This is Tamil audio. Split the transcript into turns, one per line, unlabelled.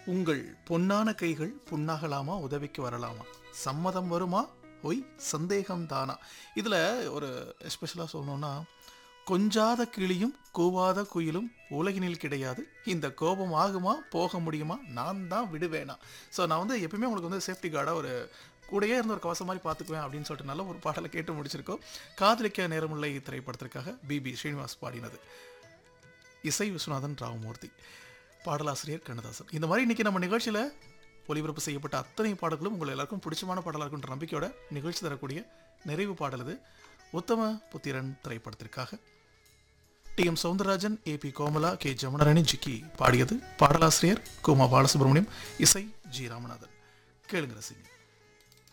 உங்கள் பொன்னான கைகள் புண்ணாகலாமா உதவிக்கு வரலாமா சம்மதம் வருமா ஒய் சந்தேகம் தானா இதில் ஒரு எஸ்பெஷலாக சொல்லணும்னா கொஞ்சாத கிளியும் கூவாத குயிலும் உலகினில் கிடையாது இந்த கோபம் ஆகுமா போக முடியுமா நான் தான் விடுவேனா ஸோ நான் வந்து எப்பயுமே உங்களுக்கு வந்து சேஃப்டி கார்டாக ஒரு கூடயே இருந்த ஒரு கவசம் மாதிரி பார்த்துக்குவேன் அப்படின்னு சொல்லிட்டு நல்ல ஒரு பாடலை கேட்டு முடிச்சிருக்கோம் காதலிக்க நேரமில்லை திரைப்படத்திற்காக பிபி ஸ்ரீனிவாஸ் பாடினது இசை விஸ்வநாதன் ராமமூர்த்தி பாடலாசிரியர் கண்ணதாசன் இந்த மாதிரி இன்னைக்கு நம்ம நிகழ்ச்சியில் ஒளிபரப்பு செய்யப்பட்ட அத்தனை பாடல்களும் உங்கள் எல்லாருக்கும் பிடிச்சமான பாடலாக இருக்குன்ற நம்பிக்கையோட நிகழ்ச்சி தரக்கூடிய நிறைவு பாடல் இது உத்தம புத்திரன் திரைப்படத்திற்காக T M Soundararajan A P Komala K Jamunarani Jikki பாடியது பாடலாசிரியர் குமா பாலசுப்ரமணியம் இசை ஜி ராமநாதன் கேளுங்க ரசிங்க